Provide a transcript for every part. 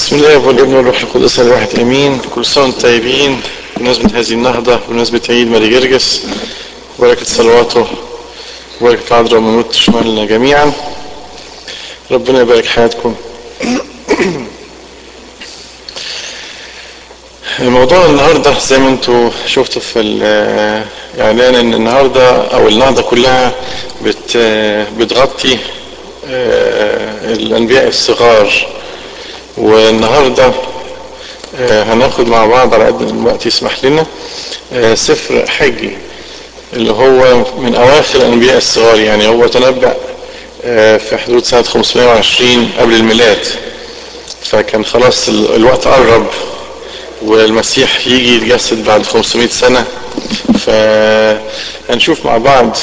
بسم الله والابن والروح القدس الواحد امين كل سنه وانتم طيبين بمناسبه هذه النهضه بمناسبه عيد ماري جرجس بركه صلواته بركه العذراء ومنوت تشملنا جميعا ربنا يبارك حياتكم موضوع النهارده زي ما انتم شفتوا في الاعلان ان النهارده او النهضه كلها بت بتغطي الانبياء الصغار والنهارده هناخد مع بعض على قد الوقت يسمح لنا سفر حجي اللي هو من اواخر الانبياء الصغار يعني هو تنبأ في حدود سنة 520 قبل الميلاد فكان خلاص الوقت قرب والمسيح يجي يتجسد بعد 500 سنة فهنشوف مع بعض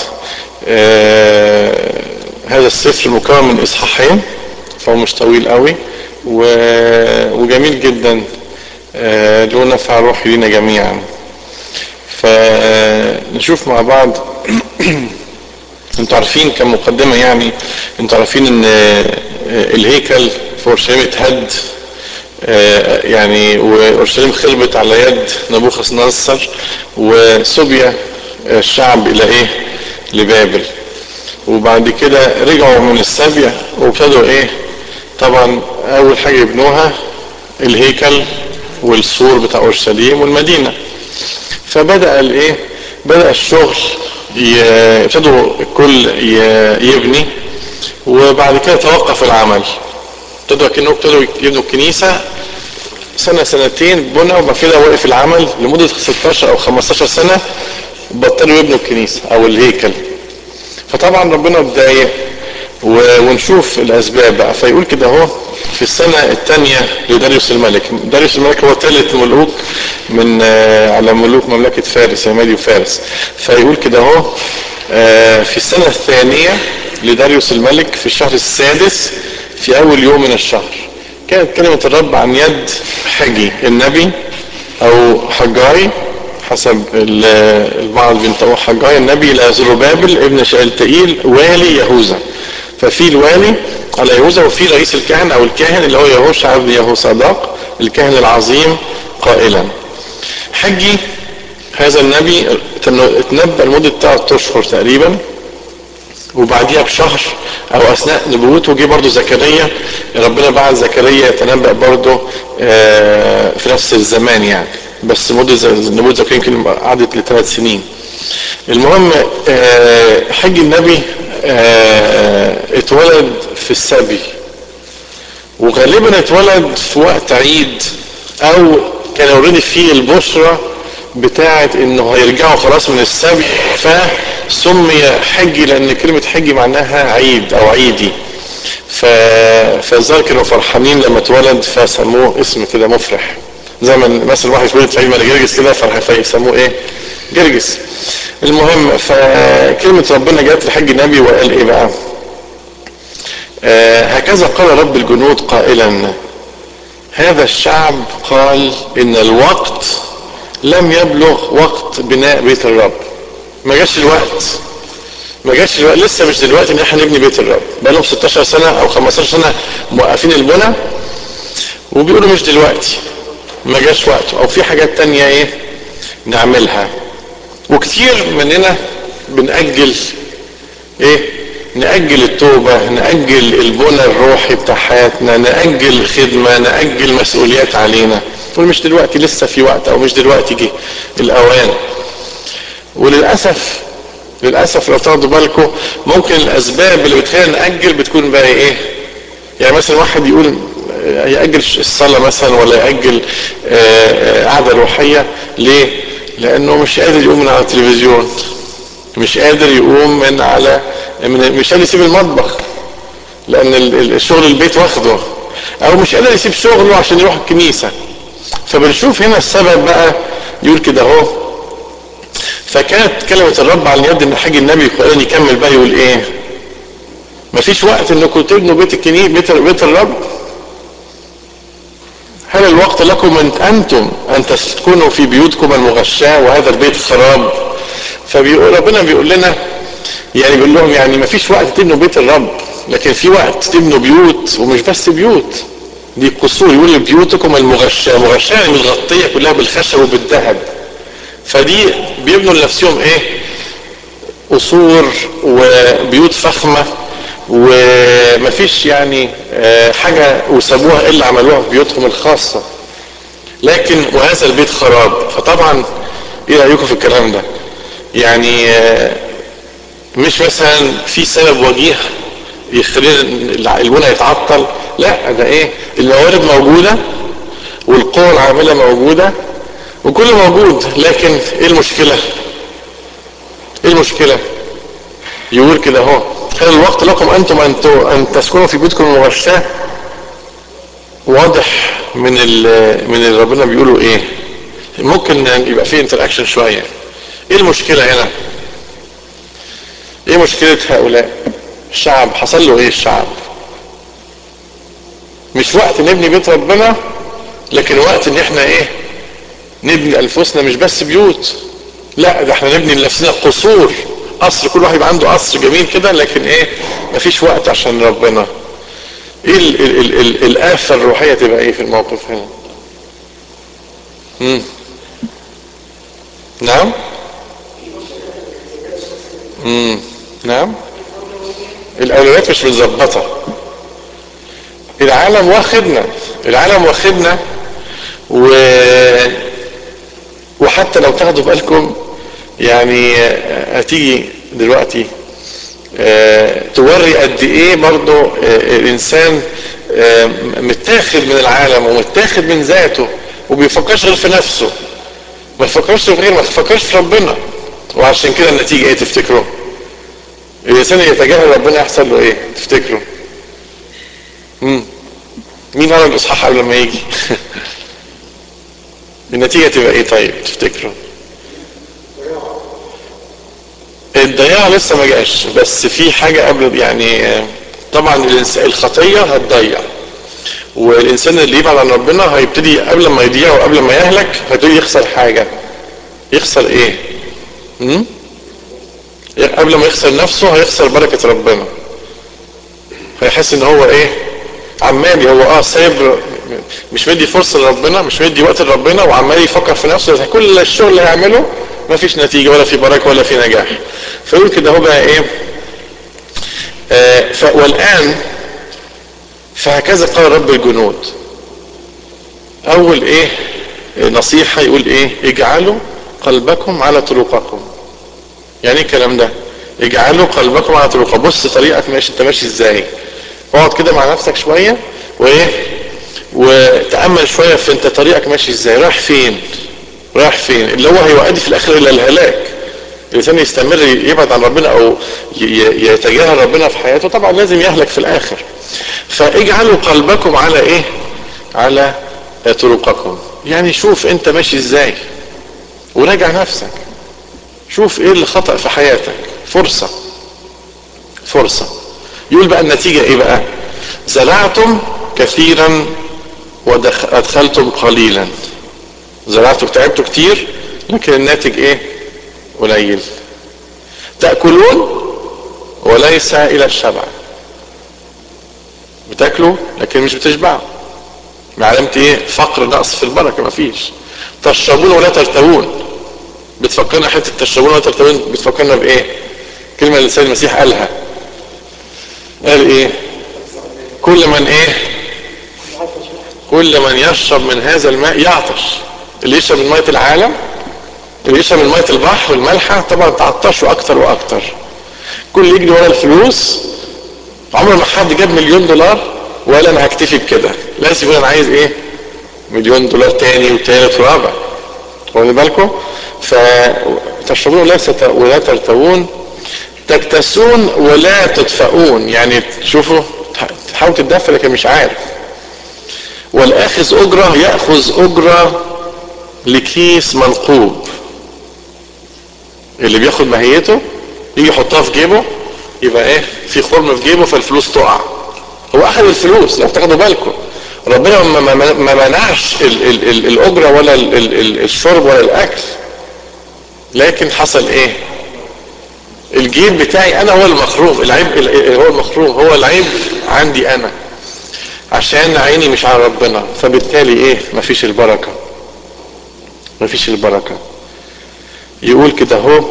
هذا السفر مكون من اصحاحين فهو مش طويل قوي وجميل جدا له نفع روحي لينا جميعا فنشوف مع بعض انتوا عارفين كمقدمة يعني انتوا عارفين ان الهيكل في اورشليم اتهد يعني واورشليم خربت على يد نبوخذ نصر وسبي الشعب الى ايه لبابل وبعد كده رجعوا من السبية وابتدوا ايه طبعا اول حاجة يبنوها الهيكل والسور بتاع اورشليم والمدينة فبدأ الايه بدأ الشغل ابتدوا الكل يبني وبعد كده توقف العمل ابتدوا كانوا ابتدوا يبنوا الكنيسة سنة سنتين بنى وبعد كده وقف العمل لمدة 16 او 15 سنة بطلوا يبنوا الكنيسة او الهيكل فطبعا ربنا اتضايق ونشوف الاسباب بقى فيقول كده اهو في السنة الثانية لداريوس الملك داريوس الملك هو ثالث ملوك من على ملوك مملكة فارس مادي وفارس فيقول كده اهو في السنة الثانية لداريوس الملك في الشهر السادس في اول يوم من الشهر كانت كلمة الرب عن يد حجي النبي او حجاي حسب البعض بينطقوه حجاي النبي الى زروبابل ابن شالتئيل والي يهوذا ففي الوالي على يهوذا وفي رئيس الكهنة او الكاهن اللي هو يهوشع بن يهوصداق الكاهن العظيم قائلا حجي هذا النبي اتنبأ لمدة ثلاث اشهر تقريبا وبعديها بشهر او اثناء نبوته جه برضه زكريا ربنا بعت زكريا يتنبأ برضه في نفس الزمان يعني بس مدة نبوة زكريا يمكن قعدت لثلاث سنين المهم حج النبي اتولد في السبي وغالبا اتولد في وقت عيد او كان اوريدي فيه البشرة بتاعة انه هيرجعوا خلاص من السبي فسمي حجي لان كلمة حجي معناها عيد او عيدي فالظاهر كانوا فرحانين لما اتولد فسموه اسم كده مفرح زي ما مثلا واحد يتولد في عيد مال جرجس كده فرح فيسموه ايه جرجس المهم فكلمة ربنا جاءت لحج النبي وقال ايه بقى آه هكذا قال رب الجنود قائلا هذا الشعب قال ان الوقت لم يبلغ وقت بناء بيت الرب ما جاش الوقت ما جاش الوقت لسه مش دلوقتي ان احنا نبني بيت الرب بقى لهم 16 سنة او 15 سنة موقفين البنى وبيقولوا مش دلوقتي ما جاش وقته او في حاجات تانية ايه نعملها وكتير مننا بنأجل ايه نأجل التوبة نأجل البنى الروحي بتاع حياتنا نأجل الخدمة نأجل مسؤوليات علينا تقول مش دلوقتي لسه في وقت او مش دلوقتي جه الاوان وللأسف للأسف لو تاخدوا بالكم ممكن الأسباب اللي بتخلينا نأجل بتكون بقى إيه؟ يعني مثلا واحد يقول يأجل الصلاة مثلا ولا يأجل قعدة روحية ليه؟ لأنه مش قادر يقوم من على التلفزيون مش قادر يقوم من على من مش قادر يسيب المطبخ لأن الشغل البيت واخده أو مش قادر يسيب شغله عشان يروح الكنيسة فبنشوف هنا السبب بقى يقول كده اهو فكانت كلمة الرب على اليد ان حاج النبي القرآن يكمل بقى يقول ايه مفيش وقت انكم تبنوا بيت الكنيسة بيت, بيت الرب هل الوقت لكم ان انتم ان تسكنوا في بيوتكم المغشاة وهذا البيت خراب فبيقول ربنا بيقول لنا يعني بيقول لهم يعني مفيش وقت تبنوا بيت الرب لكن في وقت تبنوا بيوت ومش بس بيوت دي قصور يقول بيوتكم المغشاة مغشاة يعني متغطية كلها بالخشب وبالذهب فدي بيبنوا لنفسهم ايه قصور وبيوت فخمة ومفيش يعني آه، حاجة وسابوها الا عملوها في بيوتهم الخاصة لكن وهذا البيت خراب فطبعا ايه رأيكم في الكلام ده يعني آه، مش مثلا في سبب وجيه يخلي البنى يتعطل لا ده ايه الموارد موجودة والقوة العاملة موجودة وكله موجود لكن ايه المشكلة ايه المشكلة يقول كده اهو خير الوقت لكم انتم ان ان تسكنوا في بيوتكم المغشاة واضح من ال من اللي ربنا بيقولوا ايه ممكن يبقى فيه انتراكشن شوية ايه المشكلة هنا ايه مشكلة هؤلاء الشعب حصل له ايه الشعب مش وقت نبني بيت ربنا لكن وقت ان احنا ايه نبني انفسنا مش بس بيوت لا ده احنا نبني لنفسنا قصور قصر كل واحد يبقى عنده قصر جميل كده لكن ايه مفيش وقت عشان ربنا ايه ال ال ال ال الآفة الروحية تبقى ايه في الموقف هنا مم. نعم مم. نعم الاولويات مش متظبطه العالم واخدنا العالم واخدنا و وحتى لو تاخدوا بالكم يعني هتيجي دلوقتي اه توري قد ايه برضو اه الانسان اه متاخد من العالم ومتاخد من ذاته وبيفكرش غير في نفسه ما يفكرش في غير ما يفكرش في ربنا وعشان كده النتيجه ايه تفتكروا الانسان يتجاهل ربنا يحصل له ايه تفتكروا مم. مين قرا الاصحاح قبل ما يجي النتيجه تبقى ايه طيب تفتكروا الضياع لسه ما جاش بس في حاجه قبل يعني طبعا الخطيه هتضيع والانسان اللي يبعد عن ربنا هيبتدي قبل ما يضيع وقبل ما يهلك هيبتدي يخسر حاجه يخسر ايه امم قبل ما يخسر نفسه هيخسر بركه ربنا هيحس ان هو ايه عمال هو اه سايب مش مدي فرصه لربنا مش مدي وقت لربنا وعمال يفكر في نفسه كل الشغل اللي هيعمله ما فيش نتيجه ولا في بركه ولا في نجاح فيقول كده هو بقى ايه آه ف والان فهكذا قال رب الجنود اول ايه نصيحه يقول ايه اجعلوا قلبكم على طرقكم يعني ايه الكلام ده اجعلوا قلبكم على طرقكم بص طريقك ماشي انت ماشي ازاي اقعد كده مع نفسك شويه وايه وتامل شويه في انت طريقك ماشي ازاي رايح فين رايح فين اللي هو هيؤدي في الاخر الى الهلاك الانسان يستمر يبعد عن ربنا او يتجاهل ربنا في حياته طبعا لازم يهلك في الاخر فاجعلوا قلبكم على ايه على طرقكم يعني شوف انت ماشي ازاي وراجع نفسك شوف ايه اللي خطأ في حياتك فرصة فرصة يقول بقى النتيجة ايه بقى زرعتم كثيرا وادخلتم قليلا زرعتم تعبتوا كتير لكن الناتج ايه قليل تأكلون وليس الى الشبع بتاكلوا لكن مش بتشبعوا علامة ايه فقر نقص في البركة مفيش تشربون ولا ترتوون بتفكرنا حتة تشربون ولا ترتوون بتفكرنا بايه كلمة اللي السيد المسيح قالها قال ايه كل من ايه كل من يشرب من هذا الماء يعطش اللي يشرب من مية العالم اللي يشرب من مية البحر والملحة طبعا تعطشوا اكتر واكتر كل يجري ورا الفلوس عمر ما حد جاب مليون دولار ولا انا هكتفي بكده لازم يقول انا عايز ايه مليون دولار تاني وتالت ورابع واخدين بالكم فتشربون ولا ولا ترتوون تكتسون ولا تدفئون يعني تشوفوا تحاول تدفى لكن مش عارف والاخذ اجره ياخذ اجره لكيس منقوب اللي بياخد ماهيته يجي يحطها في جيبه يبقى ايه في خرم في جيبه فالفلوس تقع هو اخذ الفلوس لو تاخدوا بالكم ربنا ما, ما, ما منعش ال ال ال الاجره ولا ال ال ال الشرب ولا الاكل لكن حصل ايه الجيب بتاعي انا هو المخروم العيب هو المخروم هو العيب عندي انا عشان عيني مش على ربنا فبالتالي ايه مفيش البركة مفيش البركة يقول كده هو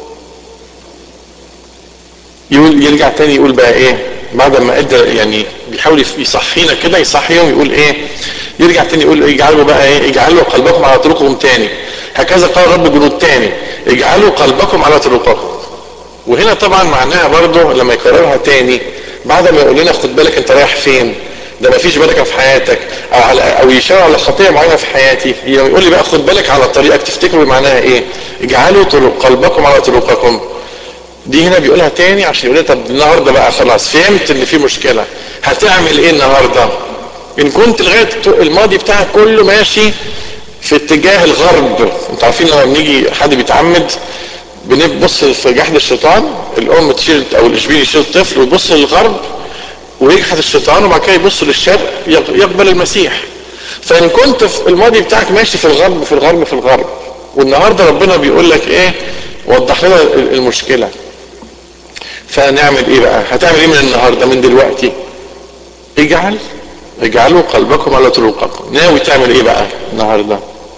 يقول يرجع تاني يقول بقى ايه بعد ما ادى يعني بيحاول يصحينا كده يصحيهم يقول ايه يرجع تاني يقول اجعلوا بقى ايه اجعلوا قلبكم على طرقكم تاني هكذا قال رب جنود تاني اجعلوا قلبكم على طرقكم وهنا طبعا معناها برضه لما يكررها تاني بعد ما يقول لنا خد بالك انت رايح فين ده ما فيش بركه في حياتك او على او يشاور على خطيه معينه في حياتي يقول لي بقى خد بالك على طريقك تفتكروا معناها ايه اجعلوا طرق قلبكم على طرقكم دي هنا بيقولها تاني عشان يقول لي طب النهارده بقى خلاص فهمت ان في مشكله هتعمل ايه النهارده ان كنت لغايه الماضي بتاعك كله ماشي في اتجاه الغرب انتوا عارفين لما بنيجي حد بيتعمد بنبص في جحد الشيطان الام تشيل او الاشبيل يشيل الطفل ويبص للغرب ويجحد الشيطان وبعد كده يبص للشرق يقبل المسيح فان كنت في الماضي بتاعك ماشي في الغرب في الغرب في الغرب والنهارده ربنا بيقول لك ايه وضح لنا المشكله فنعمل ايه بقى هتعمل ايه من النهارده من دلوقتي اجعل اجعلوا قلبكم على طرقكم ناوي تعمل ايه بقى النهارده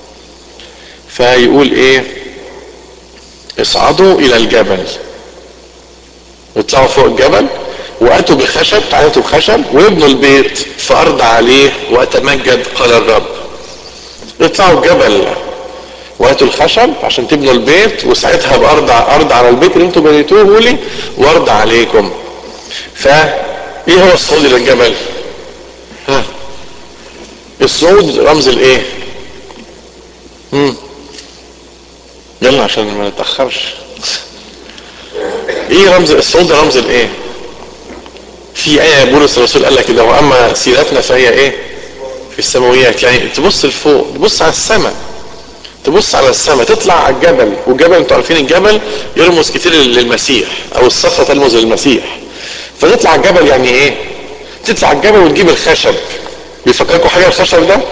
فيقول ايه اصعدوا الى الجبل اطلعوا فوق الجبل واتوا بخشب تعالوا بخشب وابنوا البيت في ارض عليه واتمجد قال الرب اطلعوا الجبل وهاتوا الخشب عشان تبنوا البيت وساعتها بارض ارض على البيت اللي انتوا بنيتوه لي وارض عليكم فا ايه هو الصعود الى الجبل ها الصعود رمز الايه مم. يلا عشان ما نتاخرش ايه رمز الصعود ده رمز الايه في ايه بولس الرسول قال لك كده واما سيرتنا فهي ايه في السماويات يعني تبص لفوق تبص على السماء تبص على السماء تطلع على الجبل والجبل انتوا عارفين الجبل يرمز كتير للمسيح او الصخره ترمز للمسيح فتطلع على الجبل يعني ايه تطلع على الجبل وتجيب الخشب بيفكركم حاجه الخشب ده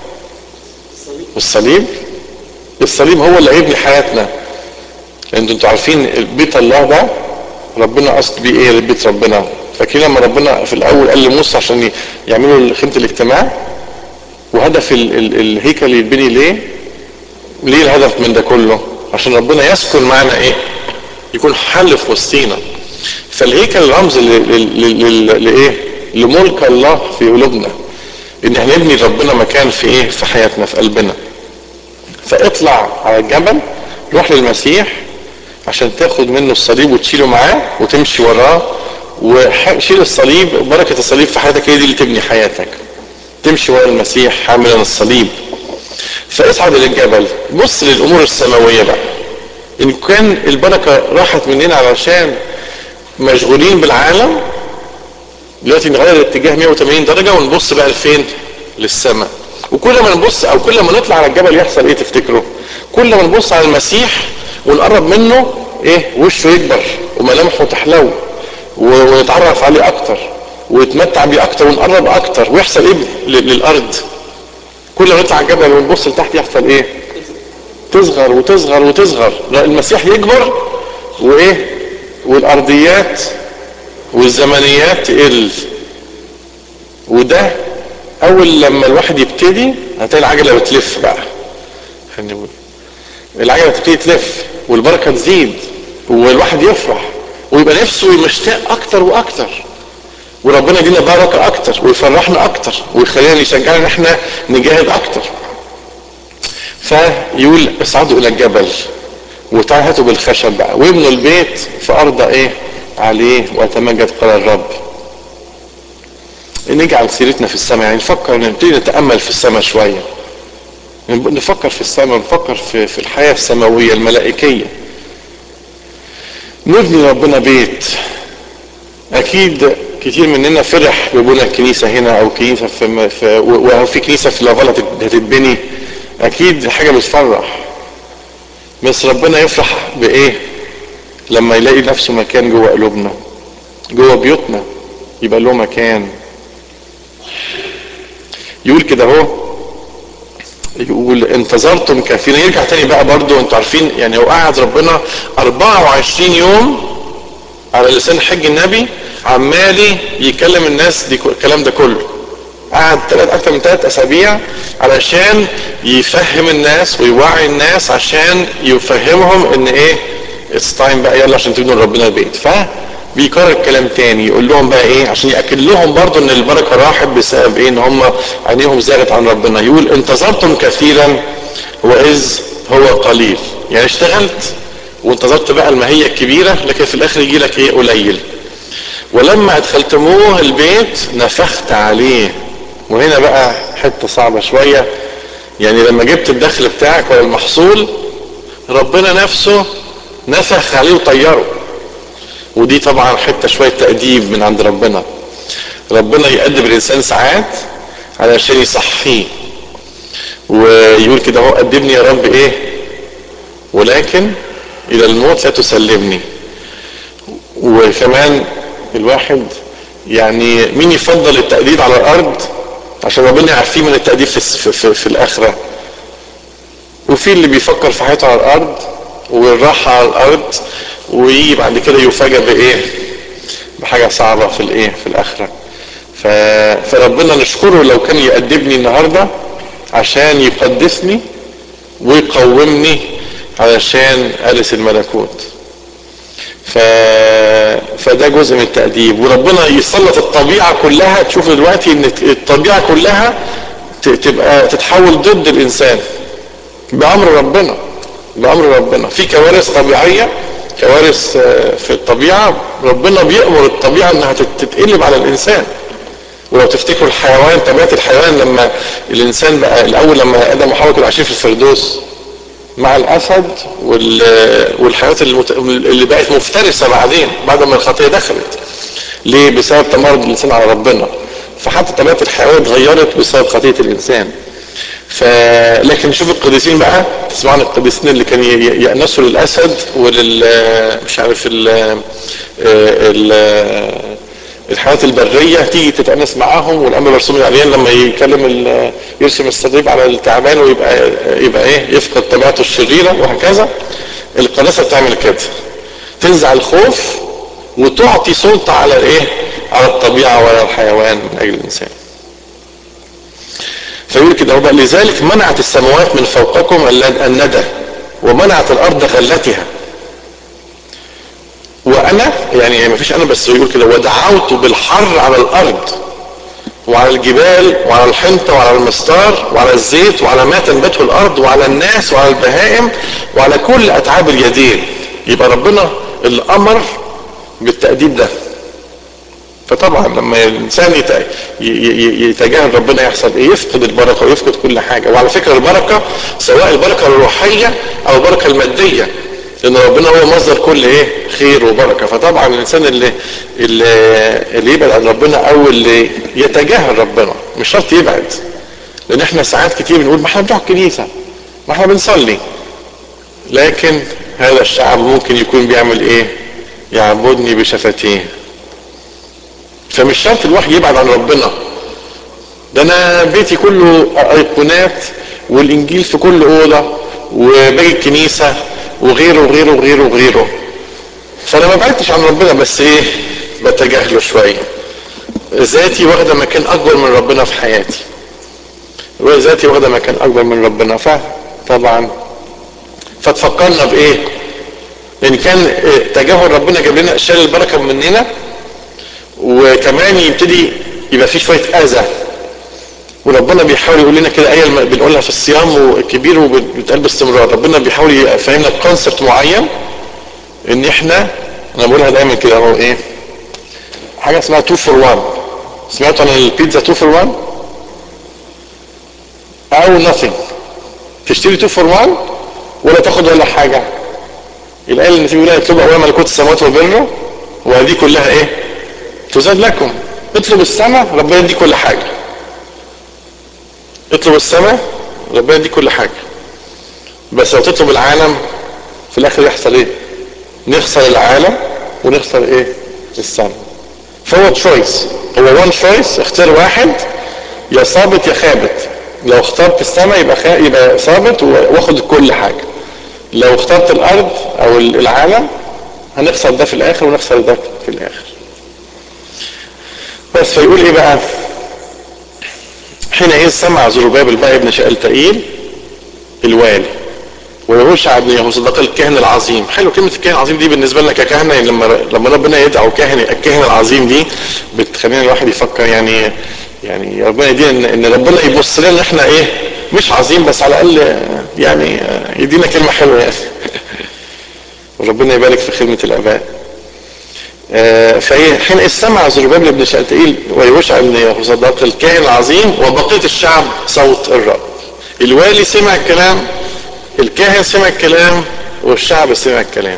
الصليب الصليب هو اللي هيبني حياتنا لان انتوا عارفين بيت الله ده ربنا قصد بيه ايه بيت ربنا فاكرين لما ربنا في الاول قال لموسى عشان يعملوا خيمه الاجتماع وهدف ال ال الهيكل يتبني ليه ليه الهدف من ده كله عشان ربنا يسكن معنا ايه يكون حل في وسطينا فالهيكل رمز لايه لملك الله في قلوبنا ان احنا نبني ربنا مكان في ايه في حياتنا في قلبنا فاطلع على الجبل روح للمسيح عشان تاخد منه الصليب وتشيله معاه وتمشي وراه وشيل الصليب بركة الصليب في حياتك هي دي اللي تبني حياتك تمشي ورا المسيح حاملا الصليب فاصعد الى الجبل بص للامور السماويه بقى ان كان البركه راحت مننا علشان مشغولين بالعالم دلوقتي نغير الاتجاه 180 درجه ونبص بقى لفين للسماء وكل ما نبص او كل ما نطلع على الجبل يحصل ايه تفتكروا كل ما نبص على المسيح ونقرب منه ايه وشه يكبر وملامحه تحلو ونتعرف عليه اكتر ونتمتع بيه اكتر ونقرب اكتر ويحصل ايه للارض كل ما نطلع الجبل ونبص لتحت يحصل ايه تصغر وتصغر وتصغر المسيح يكبر وايه والارضيات والزمنيات تقل وده اول لما الواحد يبتدي هتلاقي العجله بتلف بقى العجله تبتدي تلف والبركه تزيد والواحد يفرح ويبقى نفسه مشتاق اكتر واكتر وربنا يدينا بركه اكتر ويفرحنا اكتر ويخلينا يشجعنا ان احنا نجاهد اكتر فيقول اصعدوا الى الجبل وتعالوا هاتوا بالخشب بقى وابنوا البيت في ارض ايه عليه واتمجد قال الرب نجعل سيرتنا في السماء يعني نفكر نبتدي نتامل في السماء شويه نفكر في السماء نفكر في, في الحياه السماويه الملائكيه نبني ربنا بيت اكيد كتير مننا فرح ببنى الكنيسة هنا او كنيسة في, في وفي في كنيسة في لافال هتتبني اكيد حاجة بتفرح بس ربنا يفرح بايه لما يلاقي نفسه مكان جوه قلوبنا جوه بيوتنا يبقى له مكان يقول كده اهو يقول انتظرتم كثيرا يرجع تاني بقى برضو انتوا عارفين يعني هو قعد ربنا 24 يوم على لسان حج النبي عمالي يكلم الناس دي الكلام ده كله قعد ثلاث اكتر من ثلاث اسابيع علشان يفهم الناس ويوعي الناس عشان يفهمهم ان ايه اتس تايم بقى يلا عشان تبنوا ربنا البيت ف بيكرر الكلام تاني يقول لهم بقى ايه عشان ياكد لهم برضو ان البركه راحت بسبب ايه ان هم عينيهم زاغت عن ربنا يقول انتظرتم كثيرا واذ هو قليل يعني اشتغلت وانتظرت بقى الماهيه الكبيره لكن في الاخر يجي لك ايه قليل ولما ادخلتموه البيت نفخت عليه وهنا بقى حته صعبه شويه يعني لما جبت الدخل بتاعك ولا المحصول ربنا نفسه نفخ عليه وطيره ودي طبعا حته شويه تاديب من عند ربنا ربنا يأدب الانسان ساعات علشان يصحيه ويقول كده هو أدبني يا رب ايه ولكن الى الموت لا تسلمني وكمان الواحد يعني مين يفضل التأديب على الارض عشان ربنا يعفيه من التأديب في, في, في, في الاخرة وفي اللي بيفكر في حياته على الارض والراحة على الارض ويجي بعد كده يفاجأ بايه بحاجة صعبة في الايه في الاخرة ف... فربنا نشكره لو كان يأدبني النهاردة عشان يقدسني ويقومني علشان أرث الملكوت ف... فده جزء من التأديب وربنا يسلط الطبيعة كلها تشوف دلوقتي ان الطبيعة كلها ت... تبقى تتحول ضد الإنسان بأمر ربنا بأمر ربنا في كوارث طبيعية كوارث في الطبيعة ربنا بيأمر الطبيعة انها تتقلب على الإنسان ولو تفتكروا الحيوان طبيعة الحيوان لما الإنسان بقى الأول لما آدم وحواء كانوا عايشين في الفردوس مع الأسد والحيوانات اللي بقت مفترسة بعدين بعد ما الخطية دخلت ليه بسبب تمرد الإنسان على ربنا فحتى طبيعة الحيوان اتغيرت بسبب خطية الإنسان ف لكن شوف القديسين بقى تسمعوا عن القديسين اللي كانوا يأنسوا للأسد ولل مش عارف ال ال الحيوانات البرية تيجي تتأنس معاهم والأمر مرسوم العليان لما يكلم يرسم الصليب على التعبان ويبقى يبقى ايه يفقد طبيعته الشريرة وهكذا القداسة بتعمل كده تنزع الخوف وتعطي سلطة على الايه على الطبيعة وعلى الحيوان من أجل الإنسان فيقول كده بقى لذلك منعت السماوات من فوقكم الندى ومنعت الأرض غلتها وانا يعني ما فيش انا بس يقول كده ودعوت بالحر على الارض وعلى الجبال وعلى الحنطة وعلى المستار وعلى الزيت وعلى ما تنبته الارض وعلى الناس وعلى البهائم وعلى كل اتعاب اليدين يبقى ربنا اللي امر بالتأديب ده فطبعا لما الانسان يتجاهل ربنا يحصل ايه يفقد البركه ويفقد كل حاجه وعلى فكره البركه سواء البركه الروحيه او البركه الماديه لان ربنا هو مصدر كل ايه خير وبركه فطبعا الانسان اللي اللي, اللي يبعد عن ربنا او اللي يتجاهل ربنا مش شرط يبعد لان احنا ساعات كتير بنقول ما احنا بنروح الكنيسه ما احنا بنصلي لكن هذا الشعب ممكن يكون بيعمل ايه يعبدني بشفتيه فمش شرط الواحد يبعد عن ربنا ده انا بيتي كله ايقونات والانجيل في كل اوضه وباجي الكنيسه وغيره وغيره وغيره وغيره فانا ما بعدتش عن ربنا بس ايه بتجاهله شويه ذاتي واخده مكان اكبر من ربنا في حياتي ذاتي واخده مكان اكبر من ربنا فطبعا فتفكرنا بايه ان كان تجاهل ربنا جاب لنا اشياء البركه مننا وكمان يبتدي يبقى في شويه اذى وربنا بيحاول يقول لنا كده ايه بنقولها في الصيام وكبير وبتقال باستمرار ربنا بيحاول يفهمنا كونسبت معين ان احنا انا بقولها دايما كده هو ايه حاجه اسمها 2 فور 1 سمعتوا عن البيتزا 2 فور 1 او nothing تشتري 2 فور 1 ولا تاخد ولا حاجه الايه اللي بيقول لها اطلبوا اولا ملكوت السماوات وبره وهذه كلها ايه تزاد لكم اطلب السماء ربنا يديك كل حاجه اطلب السماء ربنا يديك كل حاجه بس لو تطلب العالم في الاخر يحصل ايه نخسر العالم ونخسر ايه السماء فهو تشويس هو وان تشويس اختار واحد يا صابت يا خابت لو اخترت السماء يبقى خا... يبقى صابت واخد كل حاجه لو اخترت الارض او العالم هنخسر ده في الاخر ونخسر ده في الاخر بس فيقول ايه بقى حينئذ سمع زربابل بقى ابن شألتئيل الوالي ويهوشع ابن يهوصدق الكاهن العظيم حلو كلمة الكاهن العظيم دي بالنسبة لنا ككهنة يعني لما لما ربنا يدعو كاهن الكاهن العظيم دي بتخلينا الواحد يفكر يعني يعني ربنا يدينا ان, إن ربنا يبص لنا احنا ايه مش عظيم بس على الاقل يعني يدينا كلمة حلوة يعني وربنا يبارك في خدمة الاباء آه فهي حين استمع زربابل بن شألتئيل ويوشع بن يهوصدق الكاهن العظيم وبقية الشعب صوت الرب الوالي سمع الكلام الكاهن سمع الكلام والشعب سمع الكلام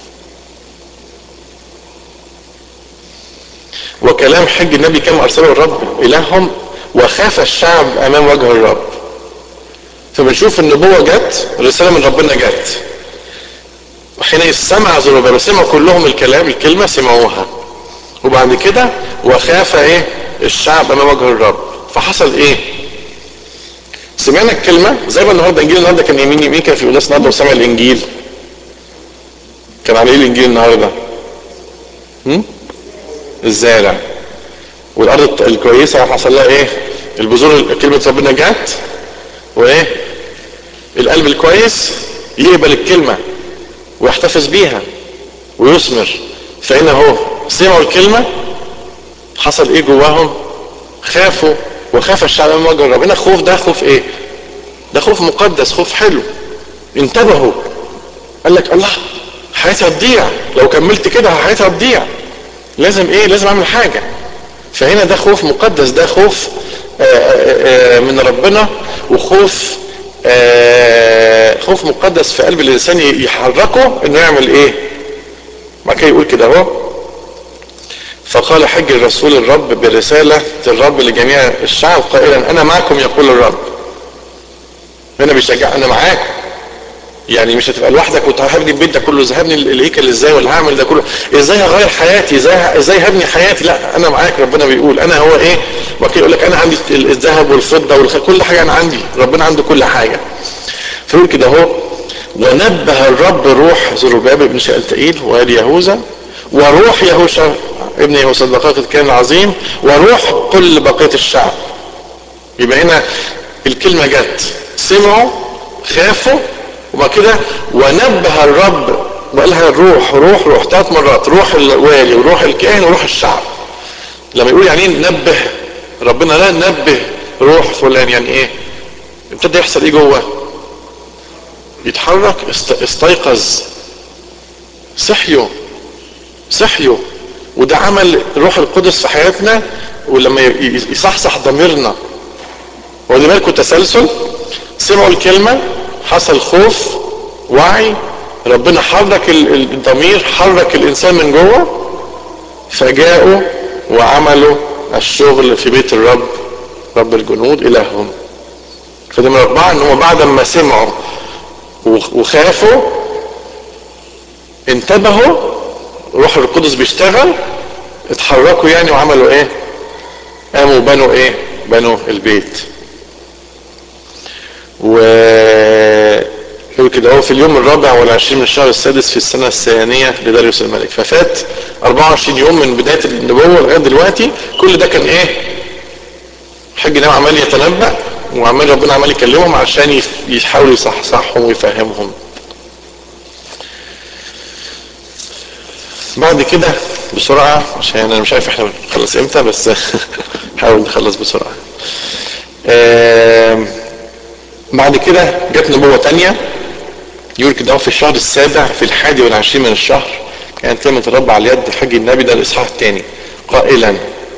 وكلام حج النبي كما ارسله الرب الههم وخاف الشعب امام وجه الرب فبنشوف النبوه جت الرساله من ربنا جت وحين سمع زربابل سمعوا كلهم الكلام الكلمه سمعوها وبعد كده وخاف ايه الشعب امام وجه الرب فحصل ايه سمعنا الكلمة زي ما النهاردة انجيل النهاردة كان يمين يمين كان في ناس النهاردة وسمع الانجيل كان على ايه الانجيل النهاردة هم؟ الزارع والارض الكويسة حصل لها ايه البذور كلمة ربنا جت وايه القلب الكويس يقبل الكلمة ويحتفظ بيها ويثمر فهنا اهو سمعوا الكلمة حصل ايه جواهم خافوا وخاف الشعب من وجه الرب هنا خوف ده خوف ايه ده خوف مقدس خوف حلو انتبهوا قال لك الله حياتي هتضيع لو كملت كده حياتي هتضيع لازم ايه لازم اعمل حاجه فهنا ده خوف مقدس ده خوف آآ آآ من ربنا وخوف خوف مقدس في قلب الانسان يحركه انه يعمل ايه ما كان يقول كده اهو فقال حج الرسول الرب برسالة الرب لجميع الشعب قائلا انا معكم يقول الرب هنا بيشجع انا معاك يعني مش هتبقى لوحدك وهبني البيت ده كله ازاي هبني الهيكل ازاي ولا هعمل ده كله ازاي هغير حياتي ازاي ازاي هبني حياتي لا انا معاك ربنا بيقول انا هو ايه وكيل يقول لك انا عندي الذهب والفضه والخ... كل حاجه انا عندي ربنا عنده كل حاجه فيقول كده اهو ونبه الرب روح زربابل بن شألتئيل وآل يهوذا وروح يهوشع ابن يهوصدقاق كان العظيم وروح كل بقية الشعب يبقى هنا الكلمة جت سمعوا خافوا وبعد كده ونبه الرب وقالها الروح روح روح ثلاث مرات روح الوالي وروح الكاهن وروح الشعب لما يقول يعني ايه نبه ربنا لا نبه روح فلان يعني ايه ابتدى يحصل ايه جوه يتحرك استيقظ صحيوا صحيوا وده عمل روح القدس في حياتنا ولما يصحصح ضميرنا واخدين بالكم تسلسل سمعوا الكلمة حصل خوف وعي ربنا حرك الضمير حرك الانسان من جوه فجاءوا وعملوا الشغل في بيت الرب رب الجنود الههم فده من اربعه ان هم بعد ما سمعوا وخافوا انتبهوا روح القدس بيشتغل اتحركوا يعني وعملوا ايه قاموا بنوا ايه بنوا البيت و يقول كده هو في اليوم الرابع والعشرين من الشهر السادس في السنة الثانية لداريوس الملك ففات 24 يوم من بداية النبوة لغاية دلوقتي كل ده كان ايه حج نعم عمال يتنبأ وعمال ربنا عمال يكلمهم عشان يحاول يصحصحهم ويفهمهم بعد كده بسرعة عشان انا مش عارف احنا بنخلص امتى بس حاول نخلص بسرعة بعد كده جت نبوة تانية يقول كده في الشهر السابع في الحادي والعشرين من الشهر كانت كلمة الرب على يد حج النبي ده الاصحاح الثاني قائلا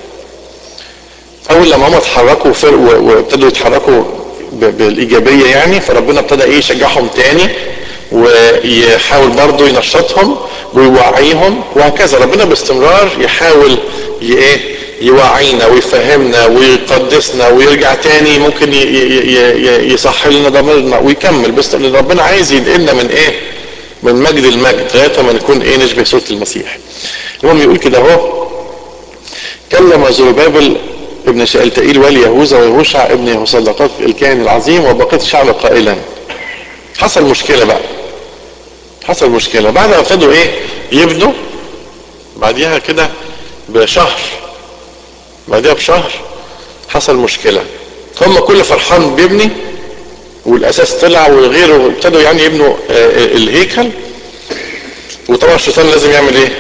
اول لما هم اتحركوا وابتدوا يتحركوا بالايجابيه يعني فربنا ابتدى ايه يشجعهم تاني ويحاول برضه ينشطهم ويوعيهم وهكذا ربنا باستمرار يحاول ايه يوعينا ويفهمنا ويقدسنا ويرجع تاني ممكن يصحي لنا ضميرنا ويكمل بس ربنا عايز ينقلنا من ايه من مجد المجد لغايه ما نكون ايه نشبه صوره المسيح المهم يقول كده اهو كلم زربابل ابن شألتئيل والي يهوذا ويهوشع ابن يهوصدقات الكاهن العظيم وبقية الشعب قائلا حصل مشكلة بقى حصل مشكلة بعد ما ابتدوا ايه يبنوا بعديها كده بشهر بعديها بشهر حصل مشكلة هم كل فرحان بيبني والاساس طلع وغيره ابتدوا يعني يبنوا الهيكل وطبعا الشيطان لازم يعمل ايه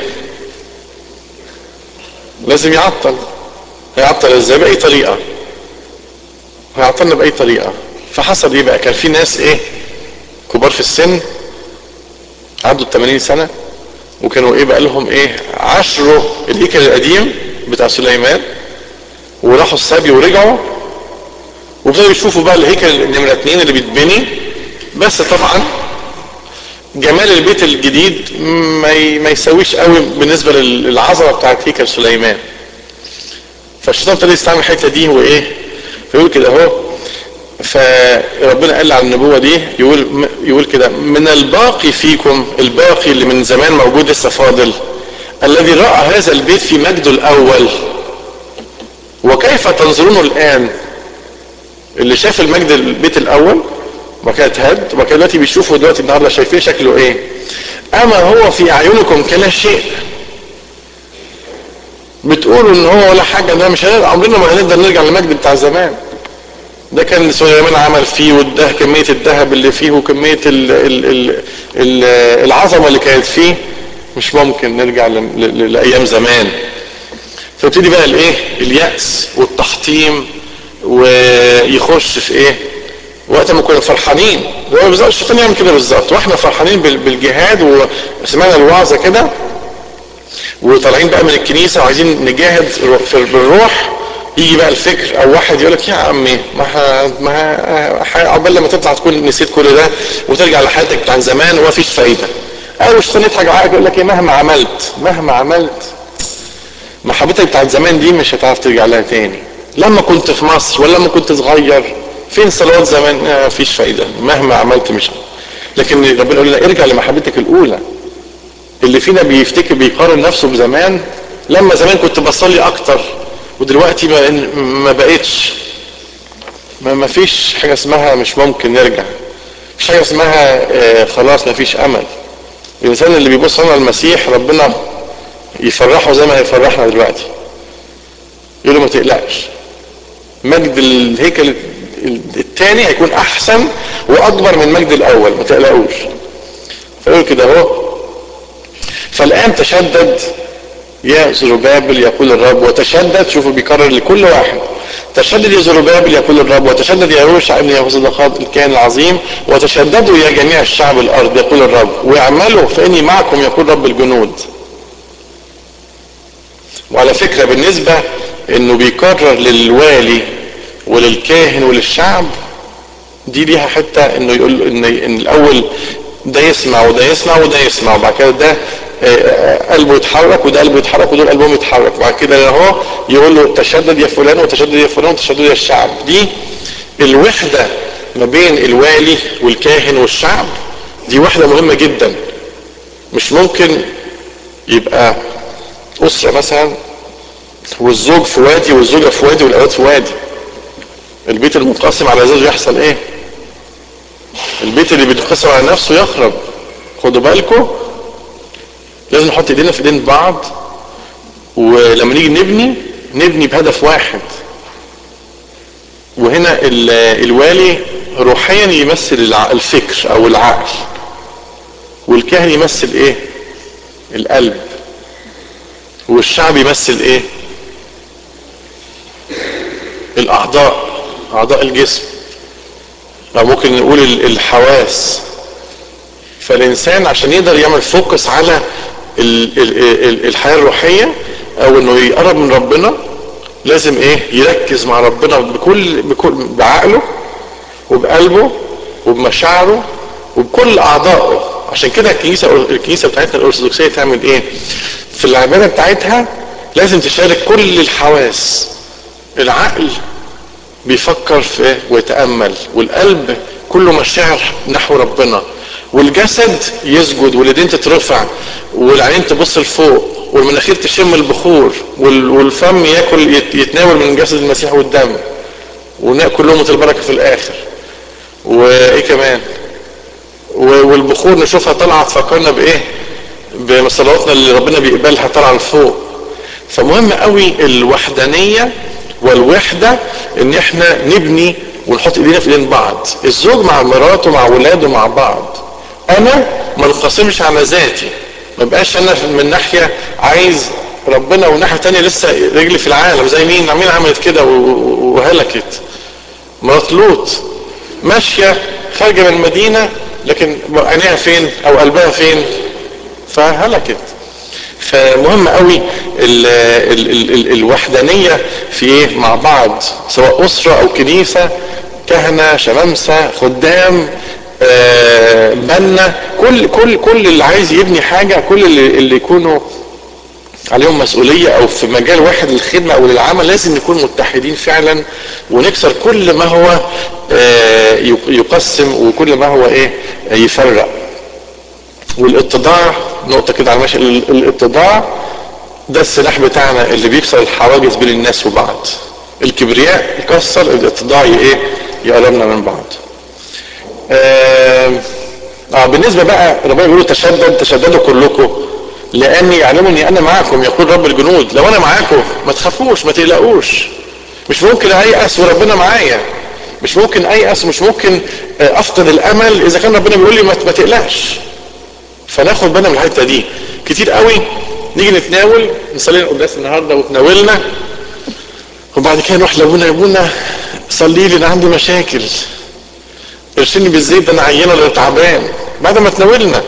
لازم يعطل هيعطل ازاي باي طريقه هيعطلنا باي طريقه فحصل ايه بقى كان في ناس ايه كبار في السن عدوا ال 80 سنه وكانوا ايه بقى لهم ايه عشروا الهيكل القديم بتاع سليمان وراحوا السبي ورجعوا وابتدوا يشوفوا بقى الهيكل نمرة اتنين اللي بيتبني بس طبعا جمال البيت الجديد ما ما يسويش قوي بالنسبه للعظمه بتاعت هيكل سليمان فالشيطان ابتدى يستعمل الحته دي وايه فيقول كده اهو فربنا قال على النبوه دي يقول يقول كده من الباقي فيكم الباقي اللي من زمان موجود لسه فاضل الذي راى هذا البيت في مجده الاول وكيف تنظرونه الان اللي شاف المجد البيت الاول وبعد كده اتهد وبعد كده دلوقتي بيشوفوا دلوقتي النهارده شايفين شكله ايه اما هو في اعينكم كلا شيء بتقولوا ان هو ولا حاجه ده مش هنقدر عمرنا ما هنقدر نرجع للمجد بتاع زمان ده كان سليمان عمل فيه وده كميه الذهب اللي فيه وكميه ال ال ال ال العظمه اللي كانت فيه مش ممكن نرجع لايام زمان فابتدي بقى الايه الياس والتحطيم ويخش في ايه وقت ما كنا فرحانين هو بالظبط الشيطان يعمل كده بالظبط واحنا فرحانين بالجهاد وسمعنا الوعظه كده وطالعين بقى من الكنيسه وعايزين نجاهد بالروح يجي بقى الفكر او واحد يقول لك يا عمي ما ما عقبال لما تطلع تكون نسيت كل ده وترجع لحياتك بتاع زمان وما فيش فايده او الشيطان يضحك عليك يقول لك ايه مهما عملت مهما عملت محبتك بتاعت زمان دي مش هتعرف ترجع لها تاني لما كنت في مصر ولا لما كنت صغير فين صلوات زمان آه فيش فايدة مهما عملت مش لكن ربنا يقول لنا ارجع لمحبتك الأولى اللي فينا بيفتكر بيقارن نفسه بزمان لما زمان كنت بصلي أكتر ودلوقتي ما, ما بقتش ما, ما فيش حاجة اسمها مش ممكن نرجع مفيش حاجة اسمها آه خلاص ما فيش أمل الإنسان اللي بيبص على المسيح ربنا يفرحه زي ما هيفرحنا دلوقتي يقول له ما تقلقش مجد الهيكل الثاني هيكون احسن واكبر من مجد الاول ما تقلقوش فيقول كده اهو فالان تشدد يا زربابل يقول الرب وتشدد شوفوا بيكرر لكل واحد تشدد يا زربابل يقول الرب وتشدد يا يوشع ابن يهوذا الكائن العظيم وتشددوا يا جميع الشعب الارض يقول الرب واعملوا فاني معكم يقول رب الجنود وعلى فكرة بالنسبة انه بيكرر للوالي وللكاهن وللشعب دي ليها حتة انه يقول ان, إن الاول ده يسمع وده يسمع وده يسمع وبعد كده ده قلبه يتحرك وده قلبه يتحرك ودول قلبهم يتحرك وبعد كده اهو يقول له تشدد يا فلان وتشدد يا فلان وتشدد يا الشعب دي الوحدة ما بين الوالي والكاهن والشعب دي وحدة مهمة جدا مش ممكن يبقى أسرة مثلا والزوج في وادي والزوجة في وادي والأولاد في وادي البيت المنقسم على زوج يحصل ايه البيت اللي بيتقسم على نفسه يخرب خدوا بالكم لازم نحط ايدينا في ايدين بعض ولما نيجي نبني نبني بهدف واحد وهنا الوالي روحيا يمثل الفكر او العقل والكاهن يمثل ايه القلب والشعب يمثل ايه الاعضاء اعضاء الجسم او ممكن نقول الحواس فالانسان عشان يقدر يعمل فوكس على الحياه الروحيه او انه يقرب من ربنا لازم ايه يركز مع ربنا بكل بكل بعقله وبقلبه وبمشاعره وبكل اعضائه عشان كده الكنيسه الكنيسه بتاعتنا الارثوذكسيه تعمل ايه في العباده بتاعتها لازم تشارك كل الحواس العقل بيفكر في ويتامل والقلب كله مشاعر نحو ربنا والجسد يسجد واليدين تترفع والعينين تبص لفوق والمناخير تشم البخور والفم ياكل يتناول من جسد المسيح والدم وناكل لقمه البركه في الاخر وايه كمان والبخور نشوفها طالعه تفكرنا بايه بصلواتنا اللي ربنا بيقبلها طالعه لفوق فمهم قوي الوحدانيه والوحدة ان احنا نبني ونحط ايدينا في ايدين بعض الزوج مع مراته مع ولاده مع بعض انا ما انقسمش على ذاتي ما بقاش انا من ناحية عايز ربنا وناحية تانية لسه رجلي في العالم زي مين مين عملت كده وهلكت مرات لوط ماشية خارجة من المدينة لكن عينيها فين او قلبها فين فهلكت فمهم قوي ال ال ال ال الوحدانية في ايه مع بعض سواء اسرة او كنيسة كهنة شمامسة خدام آه بنا كل كل كل اللي عايز يبني حاجة كل اللي, اللي يكونوا عليهم مسؤولية او في مجال واحد للخدمة او للعمل لازم نكون متحدين فعلا ونكسر كل ما هو آه يقسم وكل ما هو ايه يفرق والاتضاع نقطة كده على ماشي الاتضاع ده السلاح بتاعنا اللي بيكسر الحواجز بين الناس وبعض الكبرياء يكسر الاتضاع ايه يقربنا من بعض آه, اه بالنسبة بقى ربنا بيقول تشدد تشددوا كلكم لاني يعلمني انا معكم يقول رب الجنود لو انا معاكم ما تخافوش ما تقلقوش مش ممكن ايأس وربنا معايا مش ممكن ايأس مش ممكن افقد الامل اذا كان ربنا بيقول لي ما تقلقش فناخد بالنا من الحته دي كتير قوي نيجي نتناول نصلي القداس النهارده وتناولنا وبعد كده نروح لابونا يا ابونا صلي لي انا عندي مشاكل ارسلني بالزيت ده انا عيانه ولا تعبان بعد ما تناولنا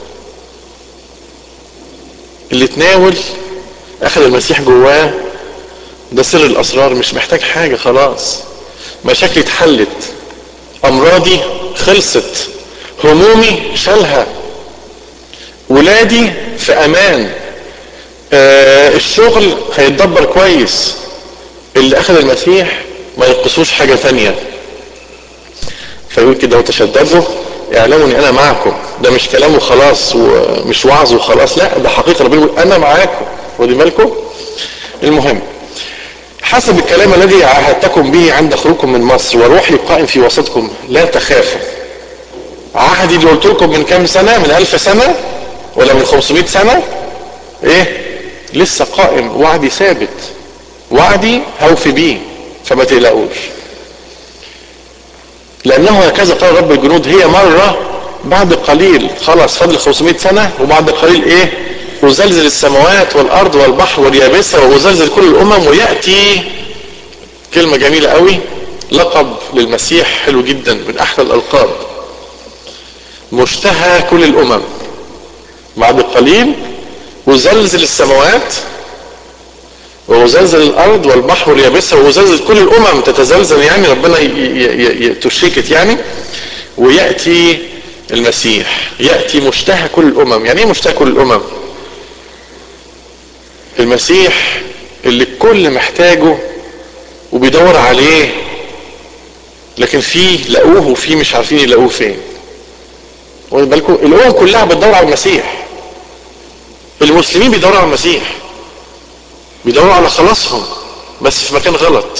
اللي تناول اخذ المسيح جواه ده سر الاسرار مش محتاج حاجه خلاص مشاكلي اتحلت امراضي خلصت همومي شالها ولادي في امان آه الشغل هيتدبر كويس اللي اخذ المسيح ما ينقصوش حاجة تانية فيقول كده وتشددوا اعلموا انا معكم ده مش كلامه خلاص ومش وعظ وخلاص لا ده حقيقة ربنا بيقول انا معاكم ودي بالكم المهم حسب الكلام الذي عهدتكم به عند خروجكم من مصر وروحي قائم في وسطكم لا تخافوا عهدي اللي قلت لكم من كام سنة من ألف سنة ولا من 500 سنة ايه لسه قائم وعدي ثابت وعدي هوفي بيه فما تقلقوش لانه هكذا قال رب الجنود هي مرة بعد قليل خلاص فضل 500 سنة وبعد قليل ايه وزلزل السماوات والارض والبحر واليابسة وزلزل كل الامم ويأتي كلمة جميلة قوي لقب للمسيح حلو جدا من احلى الالقاب مشتهى كل الامم بعد قليل وزلزل السماوات وزلزل الارض والبحر واليابسة وزلزل كل الامم تتزلزل يعني ربنا تشيكت يعني ويأتي المسيح يأتي مشتهى كل الامم يعني ايه مشتهى كل الامم المسيح اللي الكل محتاجه وبيدور عليه لكن فيه لقوه وفيه مش عارفين يلاقوه فين واخد بالكم الامم كلها بتدور على المسيح المسلمين بيدوروا على المسيح بيدوروا على خلاصهم بس في مكان غلط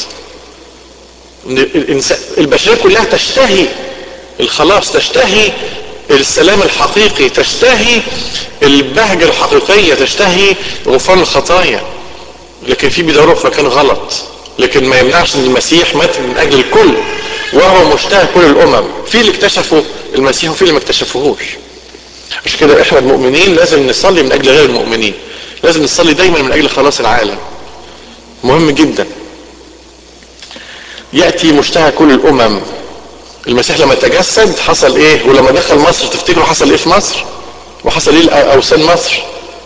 البشريه كلها تشتهي الخلاص تشتهي السلام الحقيقي تشتهي البهجة الحقيقية تشتهي غفران الخطايا لكن في بيدوروا في مكان غلط لكن ما يمنعش ان المسيح مات من اجل الكل وهو مشتهى كل الامم في اللي اكتشفوا المسيح وفي اللي ما اكتشفوهوش عشان كده احنا المؤمنين لازم نصلي من اجل غير المؤمنين لازم نصلي دايما من اجل خلاص العالم مهم جدا يأتي مشتهى كل الامم المسيح لما تجسد حصل ايه ولما دخل مصر تفتكروا حصل ايه في مصر وحصل ايه اوثان مصر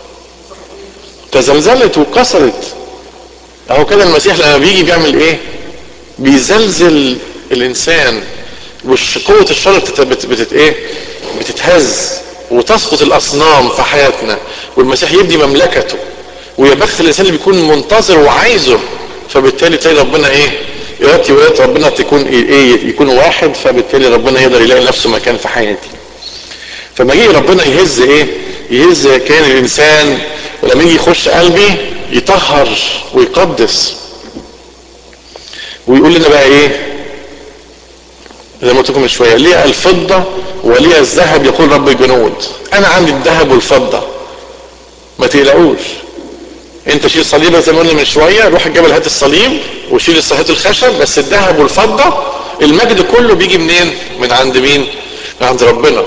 تزلزلت وكسرت اهو كده المسيح لما بيجي بيعمل ايه بيزلزل الانسان وقوة الشر بتت, بتت ايه بتتهز وتسقط الاصنام في حياتنا والمسيح يبدي مملكته ويا بخت الانسان اللي بيكون منتظر وعايزه فبالتالي تلاقي ربنا ايه ياتي وياتي ربنا تكون ايه يكون واحد فبالتالي ربنا يقدر يلاقي نفسه مكان في حياتي فما يجي ربنا يهز ايه يهز كان الانسان ولما يجي يخش قلبي يطهر ويقدس ويقول لنا بقى ايه زي ما قلت لكم من شويه ليه الفضه وليه الذهب يقول رب الجنود انا عندي الذهب والفضه ما تقلقوش انت شيل صليبك زي ما قلنا من شويه روح الجبل هات الصليب وشيل الصهات الخشب بس الذهب والفضه المجد كله بيجي منين؟ من عند مين؟ من عند ربنا.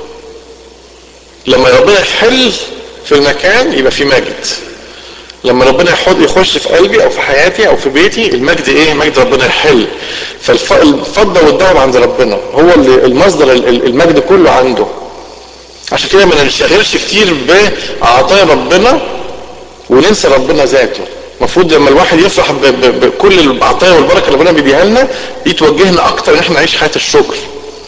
لما ربنا يحل في المكان يبقى في مجد. لما ربنا يحط يخش في قلبي او في حياتي او في بيتي المجد ايه؟ مجد ربنا يحل. فالفضه والذهب عند ربنا هو اللي المصدر المجد كله عنده. عشان كده ما ننشغلش كتير بعطايا ربنا وننسى ربنا ذاته المفروض لما الواحد يفرح بكل العطايا والبركه اللي ربنا بيديها لنا دي توجهنا اكتر ان احنا نعيش حياه الشكر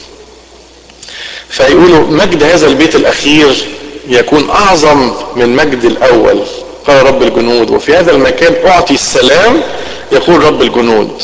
فيقولوا مجد هذا البيت الاخير يكون اعظم من مجد الاول قال رب الجنود وفي هذا المكان اعطي السلام يقول رب الجنود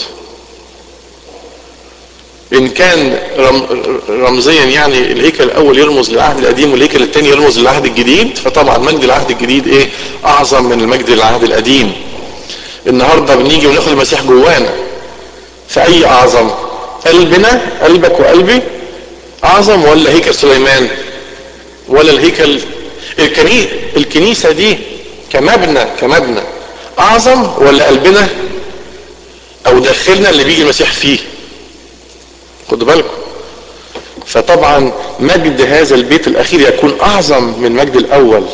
ان كان رمزيا يعني الهيكل الاول يرمز للعهد القديم والهيكل الثاني يرمز للعهد الجديد فطبعا مجد العهد الجديد ايه اعظم من المجد العهد القديم النهارده بنيجي وناخد المسيح جوانا فاي اعظم قلبنا قلبك وقلبي اعظم ولا هيكل سليمان ولا الهيكل الكني... الكنيسه دي كمبنى كمبنى اعظم ولا قلبنا او داخلنا اللي بيجي المسيح فيه خدوا بالكم فطبعا مجد هذا البيت الاخير يكون اعظم من مجد الاول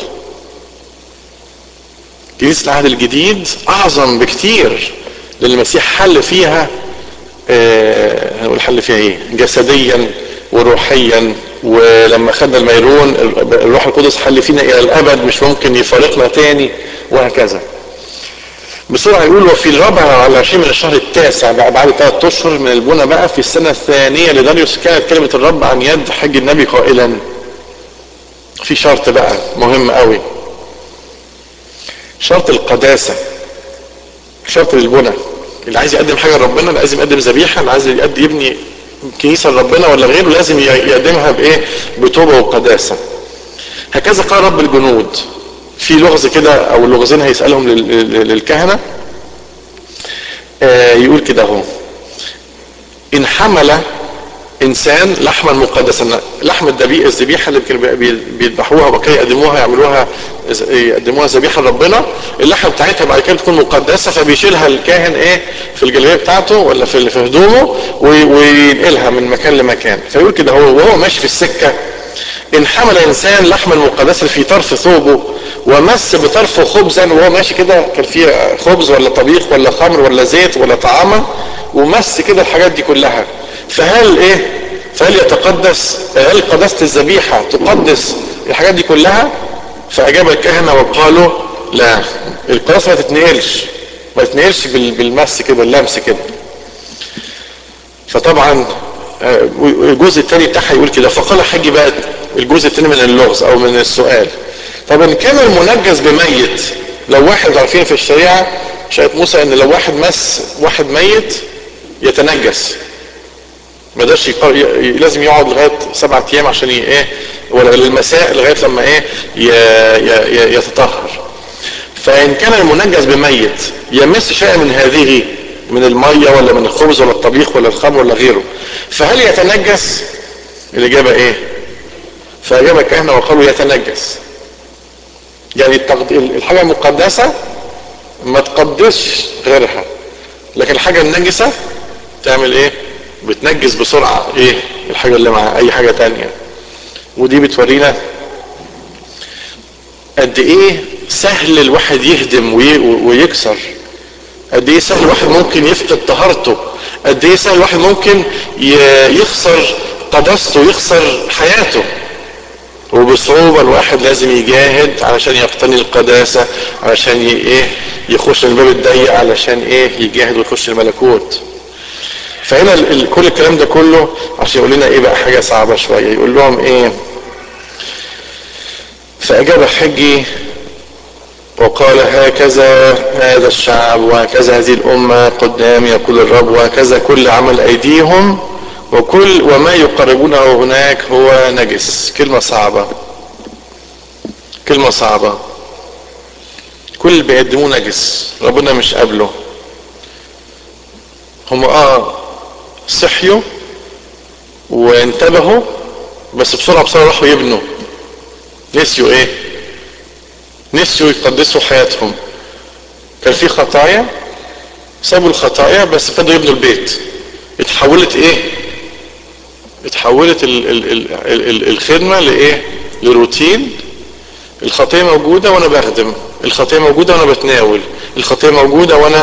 كنيسه العهد الجديد اعظم بكتير لان المسيح حل فيها آه هنقول حل فيها ايه جسديا وروحيا ولما خدنا الميرون الروح القدس حل فينا الى الابد مش ممكن يفارقنا تاني وهكذا بسرعة يقول وفي الرابع على عشرين من الشهر التاسع بعد ثلاث اشهر من البنى بقى في السنة الثانية لداريوس كانت كلمة الرب عن يد حج النبي قائلا في شرط بقى مهم قوي شرط القداسة شرط للبنى اللي عايز يقدم حاجة لربنا اللي عايز يقدم ذبيحة اللي عايز يبني كنيسة لربنا ولا غيره لازم يقدمها بايه بتوبة وقداسة هكذا قال رب الجنود في لغز كده او اللغزين هيسألهم للكهنة آه يقول كده اهو ان حمل انسان لحما مقدسا لحم الذبيحه الذبيحه اللي كانوا بيذبحوها وكي يقدموها يعملوها يقدموها ذبيحه لربنا اللحمه بتاعتها بعد كده تكون مقدسه فبيشيلها الكاهن ايه في الجلابيه بتاعته ولا في في هدومه وينقلها من مكان لمكان فيقول كده هو وهو ماشي في السكه ان حمل انسان لحما مقدسا في طرف ثوبه ومس بطرفه خبزا وهو ماشي كده كان فيه خبز ولا طبيخ ولا خمر ولا زيت ولا طعامه ومس كده الحاجات دي كلها فهل ايه فهل يتقدس هل قداسة الذبيحة تقدس الحاجات دي كلها فاجاب الكهنة وقالوا لا القداسة ما تتنقلش ما تتنقلش بالمس كده اللمس كده فطبعا الجزء الثاني بتاعها يقول كده فقال حج بقى الجزء الثاني من اللغز او من السؤال طب ان كان المنجس بميت لو واحد عارفين في الشريعة شاهد موسى ان لو واحد مس واحد ميت يتنجس ما قدرش يقر... ي... لازم يقعد لغايه سبعة ايام عشان ي... ايه ولا للمساء لغايه لما ايه ي... ي... يتطهر فان كان المنجس بميت يمس شيئا من هذه من الميه ولا من الخبز ولا الطبيخ ولا الخمر ولا غيره فهل يتنجس الاجابه ايه فاجاب الكهنه وقالوا يتنجس يعني التقد... الحاجه المقدسه ما تقدسش غيرها لكن الحاجه النجسه تعمل ايه بتنجس بسرعة ايه الحاجة اللي مع اي حاجة تانية ودي بتورينا قد ايه سهل الواحد يهدم ويكسر قد ايه سهل الواحد ممكن يفقد طهارته قد ايه سهل الواحد ممكن يخسر قداسته يخسر حياته وبصعوبة الواحد لازم يجاهد علشان يقتني القداسة علشان ايه يخش الباب الضيق علشان ايه يجاهد ويخش الملكوت فهنا ال كل الكلام ده كله عشان يقول لنا ايه بقى حاجة صعبة شوية يقول لهم ايه فأجاب حجي وقال هكذا هذا الشعب وهكذا هذه الأمة قدام يقول الرب وهكذا كل عمل أيديهم وكل وما يقربونه هناك هو نجس كلمة صعبة كلمة صعبة كل اللي بيقدموه نجس ربنا مش قابله هم اه صحيوا وانتبهوا بس بسرعة بسرعة راحوا يبنوا نسيوا ايه نسيوا يقدسوا حياتهم كان في خطايا سابوا الخطايا بس ابتدوا يبنوا البيت اتحولت ايه اتحولت ال ال ال ال الخدمة لايه لروتين الخطية موجودة وانا بخدم الخطية موجودة وانا بتناول الخطية موجودة وانا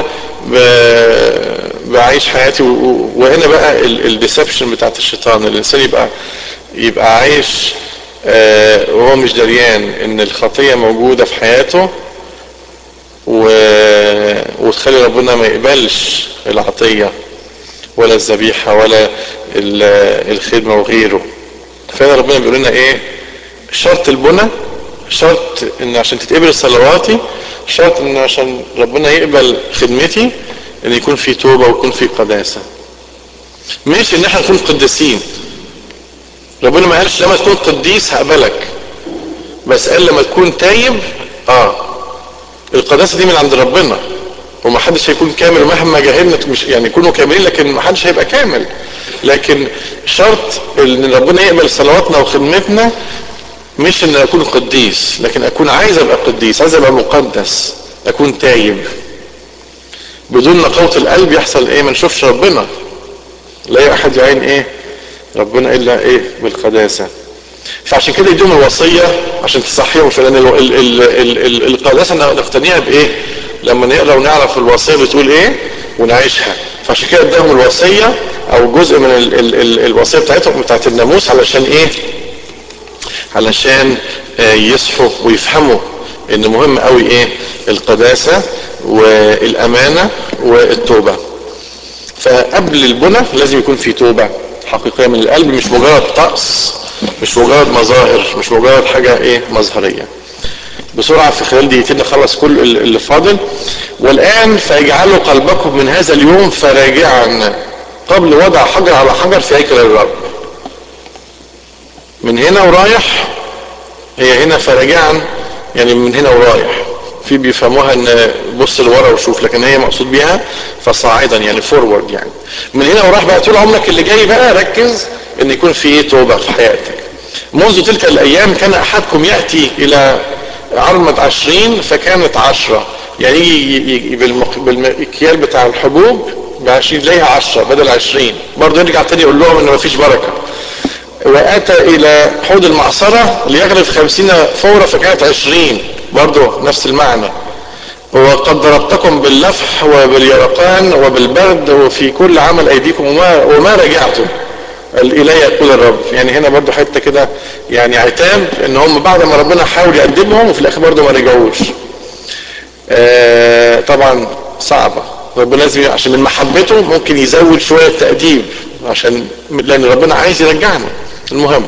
بعيش حياتي وهنا بقى الديسبشن بتاعت الشيطان الانسان يبقى يبقى عايش آه وهو مش دريان ان الخطية موجودة في حياته و... وتخلي ربنا ما يقبلش العطية ولا الذبيحة ولا الخدمة وغيره فهنا ربنا بيقول لنا ايه شرط البنى شرط ان عشان تتقبل صلواتي شرط ان عشان ربنا يقبل خدمتي ان يكون في توبة ويكون في قداسة مش ان احنا نكون قديسين ربنا ما قالش لما تكون قديس هقبلك بس قال لما تكون تايب اه القداسة دي من عند ربنا وما حدش هيكون كامل مهما جاهلنا مش يعني يكونوا كاملين لكن ما حدش هيبقى كامل لكن شرط ان ربنا يقبل صلواتنا وخدمتنا مش ان اكون قديس لكن اكون عايز ابقى قديس عايز ابقى مقدس اكون تايب بدون نقاوة القلب يحصل ايه ما نشوفش ربنا لا احد يعين ايه ربنا الا ايه بالقداسة فعشان كده يديهم الوصية عشان تصحيهم لان القداسة نقتنيها بايه لما نقرا ونعرف الوصية بتقول ايه ونعيشها فعشان كده اداهم الوصية او جزء من ال ال ال الوصية بتاعتهم بتاعت الناموس علشان ايه علشان يصحوا ويفهموا ان مهم قوي ايه القداسة والامانة والتوبة فقبل البنى لازم يكون في توبة حقيقية من القلب مش مجرد طقس مش مجرد مظاهر مش مجرد حاجة ايه مظهرية بسرعة في خلال دقيقتين نخلص كل اللي فاضل والآن فاجعلوا قلبكم من هذا اليوم فراجعا قبل وضع حجر على حجر في هيكل الرب من هنا ورايح هي هنا فراجعا يعني من هنا ورايح في بيفهموها ان بص لورا وشوف لكن هي مقصود بيها فصاعدا يعني فورورد يعني من هنا ورايح بقى طول عمرك اللي جاي بقى ركز ان يكون في ايه توبه في حياتك منذ تلك الايام كان احدكم ياتي الى عرمة عشرين فكانت عشرة يعني يجي بالمكيال بتاع الحبوب بعشرين ليها عشرة بدل عشرين برضه يرجع تاني يقول لهم ان مفيش بركة واتى الى حوض المعصرة ليغرف خمسين فورة فكانت عشرين برضه نفس المعنى وقد ضربتكم باللفح وباليرقان وبالبرد وفي كل عمل ايديكم وما, وما رجعتم الي يقول الرب يعني هنا برضو حته كده يعني عتاب ان هم بعد ما ربنا حاول يقدمهم وفي الاخر برضو ما رجعوش آه طبعا صعبه ربنا لازم عشان من محبته ممكن يزود شويه تاديب عشان لان ربنا عايز يرجعنا المهم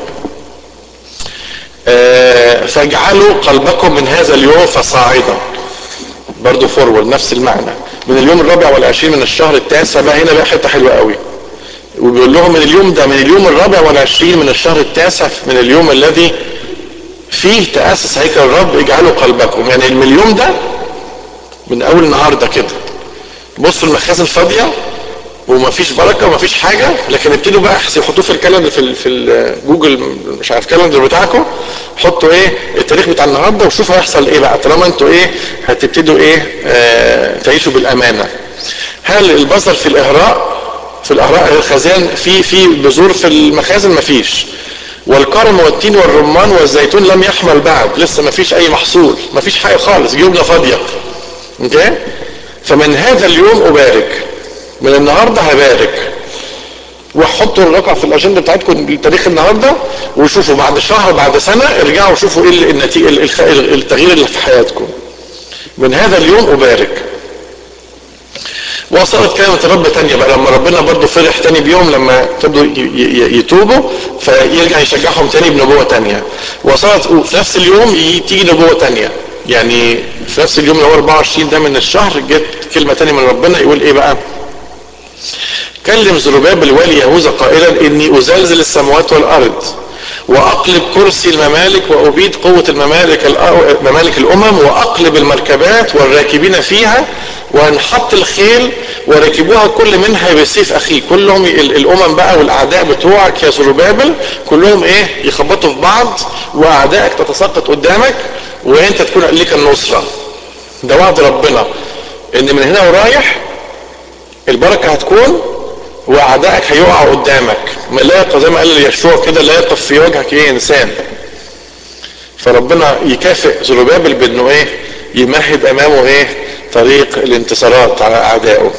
آه فاجعلوا قلبكم من هذا اليوم فصاعدا برضو فورورد نفس المعنى من اليوم الرابع والعشرين من الشهر التاسع بقى هنا بقى حته حلوه قوي وبيقول لهم من اليوم ده من اليوم الرابع والعشرين من الشهر التاسع من اليوم الذي فيه تأسس هيكل الرب اجعلوا قلبكم يعني من اليوم ده من اول النهارده كده بصوا المخازن فاضيه ومفيش بركه ومفيش حاجه لكن ابتدوا بقى يحطوه في الكالندر في ال في الجوجل مش عارف الكالندر بتاعكم حطوا ايه التاريخ بتاع النهارده وشوفوا هيحصل ايه بقى طالما انتوا ايه هتبتدوا ايه آه تعيشوا بالامانه هل البصر في الاهراء في الاهراء الخزان في في بذور في المخازن مفيش والكرم والتين والرمان والزيتون لم يحمل بعد لسه مفيش اي محصول مفيش حاجه خالص جيوبنا فاضيه اوكي فمن هذا اليوم ابارك من النهارده هبارك وحطوا الرقعة في الاجنده بتاعتكم لتاريخ النهارده وشوفوا بعد شهر بعد سنه ارجعوا شوفوا ايه النتيجه التغيير اللي في حياتكم من هذا اليوم ابارك وصلت كلمة الرب تانية بقى لما ربنا برضو فرح تاني بيوم لما ابتدوا يتوبوا فيرجع يشجعهم تاني بنبوة تانية وصلت في نفس اليوم تيجي نبوة تانية يعني في نفس اليوم اللي هو 24 ده من الشهر جت كلمة تانية من ربنا يقول ايه بقى كلم زربابل والي يهوذا قائلا اني ازلزل السماوات والارض واقلب كرسي الممالك وابيد قوة الممالك ممالك الامم واقلب المركبات والراكبين فيها وانحط الخيل وركبوها كل منها بسيف اخيه كلهم الامم بقى والاعداء بتوعك يا زربابل كلهم ايه يخبطوا في بعض واعدائك تتساقط قدامك وانت تكون ليك النصرة ده وعد ربنا ان من هنا ورايح البركة هتكون واعدائك هيقعوا قدامك لا يقف زي ما قال يشوع كده لا يقف في وجهك ايه انسان فربنا يكافئ زروبابل بانه ايه يمهد امامه ايه طريق الانتصارات على اعدائه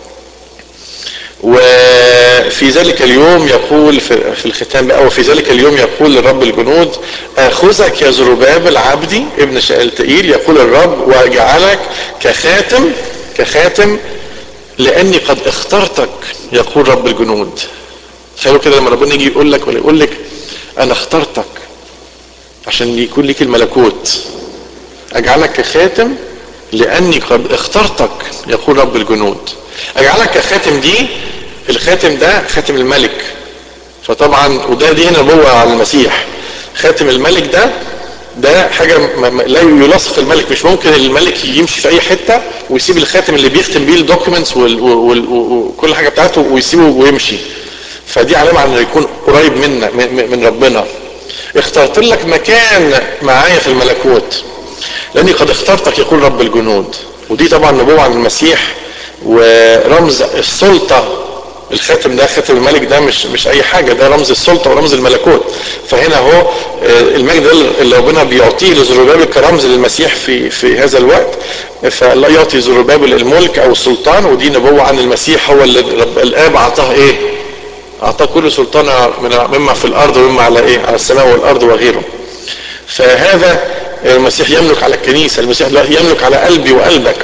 وفي ذلك اليوم يقول في الختام بقى وفي ذلك اليوم يقول لرب الجنود اخذك يا زروبابل عبدي ابن شألتئيل يقول الرب واجعلك كخاتم كخاتم لاني قد اخترتك يقول رب الجنود تخيلوا كده لما ربنا يجي يقول لك ولا يقول لك انا اخترتك عشان يكون لك الملكوت اجعلك كخاتم لاني قد اخترتك يقول رب الجنود اجعلك كخاتم دي الخاتم ده خاتم الملك فطبعا وده دي هنا نبوه على المسيح خاتم الملك ده ده حاجة لا يلصق الملك مش ممكن الملك يمشي في اي حتة ويسيب الخاتم اللي بيختم بيه الدوكيومنتس وكل حاجة بتاعته ويسيبه ويمشي فدي علامة على انه يكون قريب منا من ربنا اخترت لك مكان معايا في الملكوت لاني قد اخترتك يقول رب الجنود ودي طبعا نبوة عن المسيح ورمز السلطة الخاتم ده خاتم الملك ده مش مش اي حاجة ده رمز السلطة ورمز الملكوت فهنا هو المجد اللي ربنا بيعطيه لزروبابل كرمز للمسيح في في هذا الوقت فلا يعطي زروبابل الملك او السلطان ودي نبوة عن المسيح هو اللي الاب اعطاه ايه اعطاه كل سلطان مما في الارض ومما على ايه على السماء والارض وغيره فهذا المسيح يملك على الكنيسة المسيح يملك على قلبي وقلبك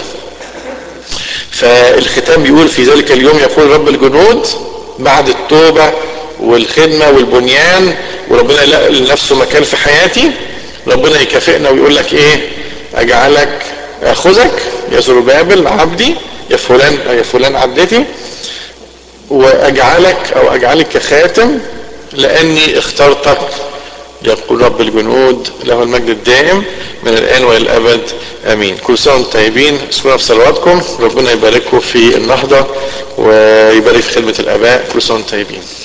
فالختام بيقول في ذلك اليوم يقول رب الجنود بعد التوبة والخدمة والبنيان وربنا يلاقي لنفسه مكان في حياتي ربنا يكافئنا ويقول لك ايه اجعلك اخذك يا زربابل عبدي يا فلان يا فلان عبدتي واجعلك او اجعلك كخاتم لاني اخترتك يقول رب الجنود له المجد الدائم من الان والى الابد امين كل سنه وانتم طيبين اذكرونا في صلواتكم ربنا يبارككم في النهضه ويبارك في خدمه الاباء كل سنه وانتم طيبين